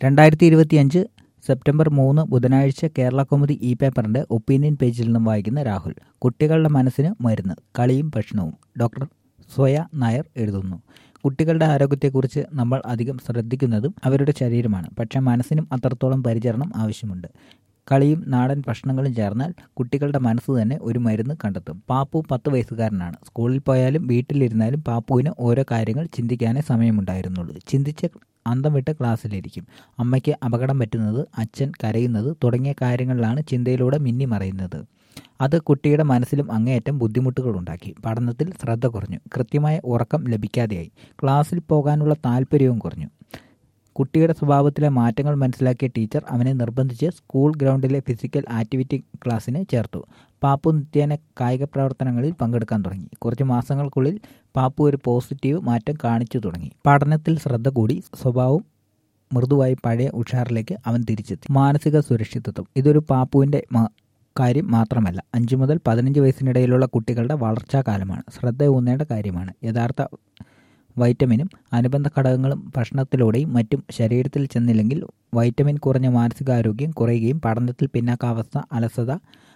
രണ്ടായിരത്തി ഇരുപത്തിയഞ്ച് സെപ്റ്റംബർ മൂന്ന് ബുധനാഴ്ച കേരള കൗമുദി ഇ പേപ്പറിന്റെ ഒപ്പീനിയൻ പേജിൽ നിന്നും വായിക്കുന്ന രാഹുൽ കുട്ടികളുടെ മനസ്സിന് മരുന്ന് കളിയും ഭക്ഷണവും ഡോക്ടർ സ്വയ നായർ എഴുതുന്നു കുട്ടികളുടെ ആരോഗ്യത്തെക്കുറിച്ച് നമ്മൾ അധികം ശ്രദ്ധിക്കുന്നതും അവരുടെ ശരീരമാണ് പക്ഷേ മനസ്സിനും അത്രത്തോളം പരിചരണം ആവശ്യമുണ്ട് കളിയും നാടൻ ഭക്ഷണങ്ങളും ചേർന്നാൽ കുട്ടികളുടെ മനസ്സ് തന്നെ ഒരു മരുന്ന് കണ്ടെത്തും പാപ്പു പത്ത് വയസ്സുകാരനാണ് സ്കൂളിൽ പോയാലും വീട്ടിലിരുന്നാലും പാപ്പുവിന് ഓരോ കാര്യങ്ങൾ ചിന്തിക്കാനേ സമയമുണ്ടായിരുന്നുള്ളൂ ചിന്തിച്ച് അന്തം വിട്ട് ക്ലാസ്സിലിരിക്കും അമ്മയ്ക്ക് അപകടം പറ്റുന്നത് അച്ഛൻ കരയുന്നത് തുടങ്ങിയ കാര്യങ്ങളിലാണ് ചിന്തയിലൂടെ മിന്നി മറയുന്നത് അത് കുട്ടിയുടെ മനസ്സിലും അങ്ങേയറ്റം ബുദ്ധിമുട്ടുകൾ ഉണ്ടാക്കി പഠനത്തിൽ ശ്രദ്ധ കുറഞ്ഞു കൃത്യമായ ഉറക്കം ലഭിക്കാതെയായി ക്ലാസ്സിൽ പോകാനുള്ള താല്പര്യവും കുറഞ്ഞു കുട്ടിയുടെ സ്വഭാവത്തിലെ മാറ്റങ്ങൾ മനസ്സിലാക്കിയ ടീച്ചർ അവനെ നിർബന്ധിച്ച് സ്കൂൾ ഗ്രൗണ്ടിലെ ഫിസിക്കൽ ആക്ടിവിറ്റി ക്ലാസ്സിന് ചേർത്തു പാപ്പു നിത്യേന കായിക പ്രവർത്തനങ്ങളിൽ പങ്കെടുക്കാൻ തുടങ്ങി കുറച്ച് മാസങ്ങൾക്കുള്ളിൽ പാപ്പു ഒരു പോസിറ്റീവ് മാറ്റം കാണിച്ചു തുടങ്ങി പഠനത്തിൽ ശ്രദ്ധ കൂടി സ്വഭാവം മൃദുവായി പഴയ ഉഷാറിലേക്ക് അവൻ തിരിച്ചെത്തി മാനസിക സുരക്ഷിതത്വം ഇതൊരു പാപ്പുവിൻ്റെ കാര്യം മാത്രമല്ല അഞ്ചു മുതൽ പതിനഞ്ച് വയസ്സിനിടയിലുള്ള കുട്ടികളുടെ വളർച്ചാ കാലമാണ് ശ്രദ്ധ ഊന്നേണ്ട കാര്യമാണ് യഥാർത്ഥ വൈറ്റമിനും അനുബന്ധ ഘടകങ്ങളും ഭക്ഷണത്തിലൂടെയും മറ്റും ശരീരത്തിൽ ചെന്നില്ലെങ്കിൽ വൈറ്റമിൻ കുറഞ്ഞ മാനസികാരോഗ്യം കുറയുകയും പഠനത്തിൽ പിന്നാക്കാവസ്ഥ അലസത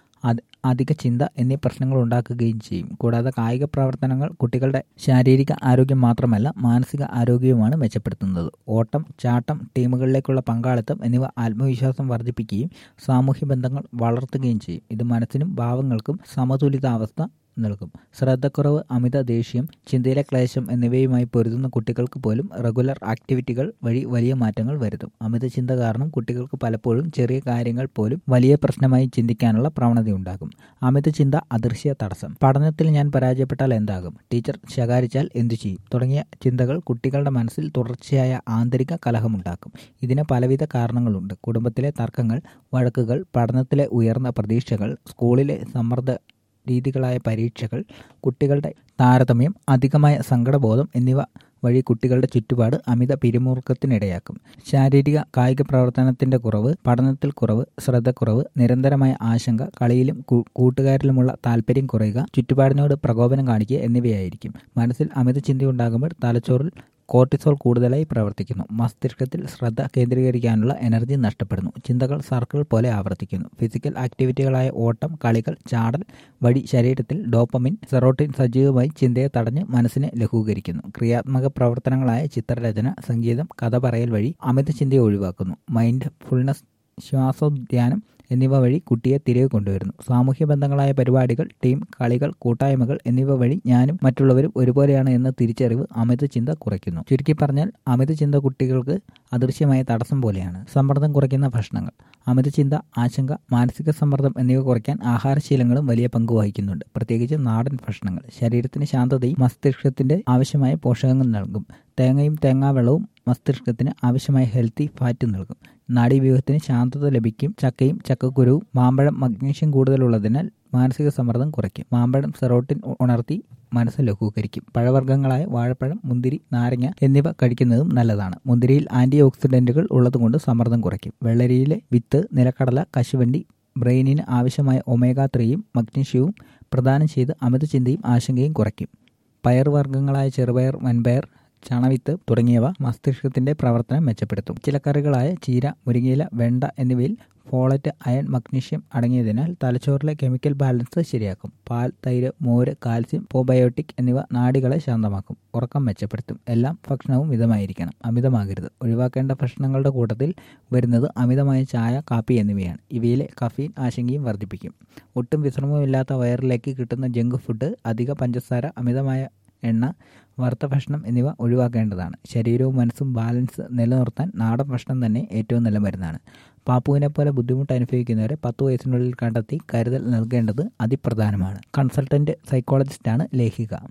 അധിക ചിന്ത എന്നീ പ്രശ്നങ്ങൾ ഉണ്ടാക്കുകയും ചെയ്യും കൂടാതെ കായിക പ്രവർത്തനങ്ങൾ കുട്ടികളുടെ ശാരീരിക ആരോഗ്യം മാത്രമല്ല മാനസിക ആരോഗ്യവുമാണ് മെച്ചപ്പെടുത്തുന്നത് ഓട്ടം ചാട്ടം ടീമുകളിലേക്കുള്ള പങ്കാളിത്തം എന്നിവ ആത്മവിശ്വാസം വർദ്ധിപ്പിക്കുകയും സാമൂഹ്യ ബന്ധങ്ങൾ വളർത്തുകയും ചെയ്യും ഇത് മനസ്സിനും ഭാവങ്ങൾക്കും സമതുലിതാവസ്ഥ നൽകും ശ്രദ്ധക്കുറവ് അമിത ദേഷ്യം ചിന്തയിലെ ക്ലേശം എന്നിവയുമായി പൊരുതുന്ന കുട്ടികൾക്ക് പോലും റെഗുലർ ആക്ടിവിറ്റികൾ വഴി വലിയ മാറ്റങ്ങൾ വരുത്തും അമിത ചിന്ത കാരണം കുട്ടികൾക്ക് പലപ്പോഴും ചെറിയ കാര്യങ്ങൾ പോലും വലിയ പ്രശ്നമായി ചിന്തിക്കാനുള്ള പ്രവണതയുണ്ടാകും അമിത ചിന്ത അദൃശ്യ തടസ്സം പഠനത്തിൽ ഞാൻ പരാജയപ്പെട്ടാൽ എന്താകും ടീച്ചർ ശകാരിച്ചാൽ എന്തു ചെയ്യും തുടങ്ങിയ ചിന്തകൾ കുട്ടികളുടെ മനസ്സിൽ തുടർച്ചയായ ആന്തരിക കലഹമുണ്ടാക്കും ഇതിന് പലവിധ കാരണങ്ങളുണ്ട് കുടുംബത്തിലെ തർക്കങ്ങൾ വഴക്കുകൾ പഠനത്തിലെ ഉയർന്ന പ്രതീക്ഷകൾ സ്കൂളിലെ സമ്മർദ്ദ രീതികളായ പരീക്ഷകൾ കുട്ടികളുടെ താരതമ്യം അധികമായ സങ്കടബോധം എന്നിവ വഴി കുട്ടികളുടെ ചുറ്റുപാട് അമിത പിരിമുറുക്കത്തിനിടയാക്കും ശാരീരിക കായിക പ്രവർത്തനത്തിന്റെ കുറവ് പഠനത്തിൽ കുറവ് ശ്രദ്ധക്കുറവ് നിരന്തരമായ ആശങ്ക കളിയിലും കൂട്ടുകാരിലുമുള്ള താല്പര്യം കുറയുക ചുറ്റുപാടിനോട് പ്രകോപനം കാണിക്കുക എന്നിവയായിരിക്കും മനസ്സിൽ അമിത ചിന്തയുണ്ടാകുമ്പോൾ തലച്ചോറിൽ കോർട്ടിസോൾ കൂടുതലായി പ്രവർത്തിക്കുന്നു മസ്തിഷ്കത്തിൽ ശ്രദ്ധ കേന്ദ്രീകരിക്കാനുള്ള എനർജി നഷ്ടപ്പെടുന്നു ചിന്തകൾ സർക്കിൾ പോലെ ആവർത്തിക്കുന്നു ഫിസിക്കൽ ആക്ടിവിറ്റികളായ ഓട്ടം കളികൾ ചാടൽ വഴി ശരീരത്തിൽ ഡോപ്പമിൻ സെറോട്ടിൻ സജീവമായി ചിന്തയെ തടഞ്ഞ് മനസ്സിനെ ലഘൂകരിക്കുന്നു ക്രിയാത്മക പ്രവർത്തനങ്ങളായ ചിത്രരചന സംഗീതം കഥ പറയൽ വഴി അമിത ചിന്തയെ ഒഴിവാക്കുന്നു മൈൻഡ് ഫുൾനെസ് ശ്വാസോദ്യാനം എന്നിവ വഴി കുട്ടിയെ തിരികെ കൊണ്ടുവരുന്നു സാമൂഹ്യ ബന്ധങ്ങളായ പരിപാടികൾ ടീം കളികൾ കൂട്ടായ്മകൾ എന്നിവ വഴി ഞാനും മറ്റുള്ളവരും ഒരുപോലെയാണ് എന്ന തിരിച്ചറിവ് അമിത ചിന്ത കുറയ്ക്കുന്നു ചുരുക്കി പറഞ്ഞാൽ അമിത ചിന്ത കുട്ടികൾക്ക് അദൃശ്യമായ തടസ്സം പോലെയാണ് സമ്മർദ്ദം കുറയ്ക്കുന്ന ഭക്ഷണങ്ങൾ അമിത ചിന്ത ആശങ്ക മാനസിക സമ്മർദ്ദം എന്നിവ കുറയ്ക്കാൻ ആഹാരശീലങ്ങളും വലിയ പങ്ക് വഹിക്കുന്നുണ്ട് പ്രത്യേകിച്ച് നാടൻ ഭക്ഷണങ്ങൾ ശരീരത്തിന് ശാന്തതയും മസ്തിഷ്കത്തിന്റെ ആവശ്യമായ പോഷകങ്ങൾ നൽകും തേങ്ങയും തേങ്ങാവെള്ളവും മസ്തിഷ്കത്തിന് ആവശ്യമായ ഹെൽത്തി ഫാറ്റ് നൽകും നാഡീവ്യൂഹത്തിന് ശാന്തത ലഭിക്കും ചക്കയും ചക്കക്കുരുവും മാമ്പഴം മഗ്നീഷ്യം കൂടുതലുള്ളതിനാൽ മാനസിക സമ്മർദ്ദം കുറയ്ക്കും മാമ്പഴം സെറോട്ടിൻ ഉണർത്തി മനസ്സ് ലഘൂകരിക്കും പഴവർഗ്ഗങ്ങളായ വാഴപ്പഴം മുന്തിരി നാരങ്ങ എന്നിവ കഴിക്കുന്നതും നല്ലതാണ് മുന്തിരിയിൽ ആന്റി ഓക്സിഡന്റുകൾ ഉള്ളതുകൊണ്ട് സമ്മർദ്ദം കുറയ്ക്കും വെള്ളരിയിലെ വിത്ത് നിലക്കടല കശുവണ്ടി ബ്രെയിനിന് ആവശ്യമായ ഒമേഗ ത്രീയും മഗ്നീഷ്യവും പ്രദാനം ചെയ്ത് അമിത ചിന്തയും ആശങ്കയും കുറയ്ക്കും പയർവർഗ്ഗങ്ങളായ ചെറുപയർ വൻപയർ ചണവിത്ത് തുടങ്ങിയവ മസ്തിഷ്കത്തിന്റെ പ്രവർത്തനം മെച്ചപ്പെടുത്തും ചില കറികളായ ചീര മുരിങ്ങയില വെണ്ട എന്നിവയിൽ ഫോളറ്റ് അയൺ മഗ്നീഷ്യം അടങ്ങിയതിനാൽ തലച്ചോറിലെ കെമിക്കൽ ബാലൻസ് ശരിയാക്കും പാൽ തൈര് മോര് കാൽസ്യം പോബയോട്ടിക് എന്നിവ നാഡികളെ ശാന്തമാക്കും ഉറക്കം മെച്ചപ്പെടുത്തും എല്ലാം ഭക്ഷണവും മിതമായിരിക്കണം അമിതമാകരുത് ഒഴിവാക്കേണ്ട ഭക്ഷണങ്ങളുടെ കൂട്ടത്തിൽ വരുന്നത് അമിതമായ ചായ കാപ്പി എന്നിവയാണ് ഇവയിലെ കഫീൻ ആശങ്കയും വർദ്ധിപ്പിക്കും ഒട്ടും വിശ്രമമില്ലാത്ത വയറിലേക്ക് കിട്ടുന്ന ജങ്ക് ഫുഡ് അധിക പഞ്ചസാര അമിതമായ എണ്ണ വറുത്ത ഭക്ഷണം എന്നിവ ഒഴിവാക്കേണ്ടതാണ് ശരീരവും മനസ്സും ബാലൻസ് നിലനിർത്താൻ നാടൻ ഭക്ഷണം തന്നെ ഏറ്റവും നല്ല മരുന്നാണ് പാപ്പുവിനെ പോലെ ബുദ്ധിമുട്ട് അനുഭവിക്കുന്നവരെ പത്ത് വയസ്സിനുള്ളിൽ കണ്ടെത്തി കരുതൽ നൽകേണ്ടത് അതിപ്രധാനമാണ് കൺസൾട്ടന്റ് സൈക്കോളജിസ്റ്റാണ് ലേഖിക